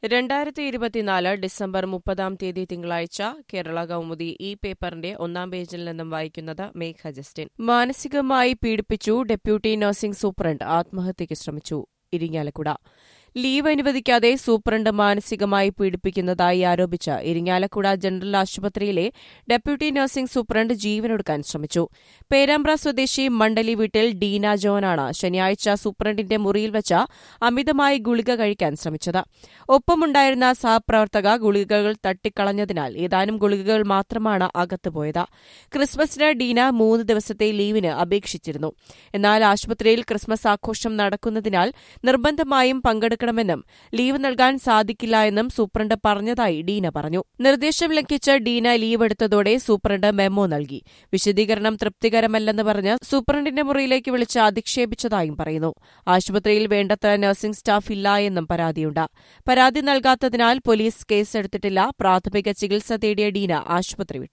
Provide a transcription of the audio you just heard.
രണ്ടായിരത്തി ഇരുപത്തിനാല് ഡിസംബർ മുപ്പതാം തീയതി തിങ്കളാഴ്ച കേരള കൗമുദി ഈ പേപ്പറിന്റെ ഒന്നാം പേജിൽ നിന്നും വായിക്കുന്നത് മേഘ ജസ്റ്റിൻ മാനസികമായി പീഡിപ്പിച്ചു ഡെപ്യൂട്ടി നഴ്സിംഗ് സൂപ്രണ്ട് ആത്മഹത്യയ്ക്ക് ശ്രമിച്ചു ഇരിങ്ങാലക്കുട ലീവ് അനുവദിക്കാതെ സൂപ്രണ്ട് മാനസികമായി പീഡിപ്പിക്കുന്നതായി ആരോപിച്ച് ഇരിങ്ങാലക്കുട ജനറൽ ആശുപത്രിയിലെ ഡെപ്യൂട്ടി നഴ്സിംഗ് സൂപ്രണ്ട് ജീവനൊടുക്കാൻ ശ്രമിച്ചു പേരാമ്പ്ര സ്വദേശി മണ്ഡലി വീട്ടിൽ ഡീന ജോനാണ് ശനിയാഴ്ച സൂപ്രണ്ടിന്റെ മുറിയിൽ വെച്ച് അമിതമായി ഗുളിക കഴിക്കാൻ ശ്രമിച്ചത് ഒപ്പമുണ്ടായിരുന്ന സഹപ്രവർത്തക ഗുളികകൾ തട്ടിക്കളഞ്ഞതിനാൽ ഏതാനും ഗുളികകൾ മാത്രമാണ് അകത്തുപോയത് ക്രിസ്മസിന് ഡീന മൂന്ന് ദിവസത്തെ ലീവിന് അപേക്ഷിച്ചിരുന്നു എന്നാൽ ആശുപത്രിയിൽ ക്രിസ്മസ് ആഘോഷം നടക്കുന്നതിനാൽ നിർബന്ധമായും പങ്കെടുക്കണമെന്നും ലീവ് നൽകാൻ സാധിക്കില്ല എന്നും സൂപ്രണ്ട് പറഞ്ഞതായി ഡീന പറഞ്ഞു നിർദ്ദേശം ലംഘിച്ച് ഡീന ലീവ് എടുത്തതോടെ സൂപ്രണ്ട് മെമ്മോ നൽകി വിശദീകരണം തൃപ്തികരമല്ലെന്ന് പറഞ്ഞ് സൂപ്രണ്ടിന്റെ മുറിയിലേക്ക് വിളിച്ച് അധിക്ഷേപിച്ചതായും പറയുന്നു ആശുപത്രിയിൽ വേണ്ടത്ര നഴ്സിംഗ് സ്റ്റാഫ് ഇല്ല എന്നും പരാതിയുണ്ട് പരാതി നൽകാത്തതിനാൽ പോലീസ് കേസെടുത്തിട്ടില്ല പ്രാഥമിക ചികിത്സ തേടിയ ഡീന ആശുപത്രി വിട്ടു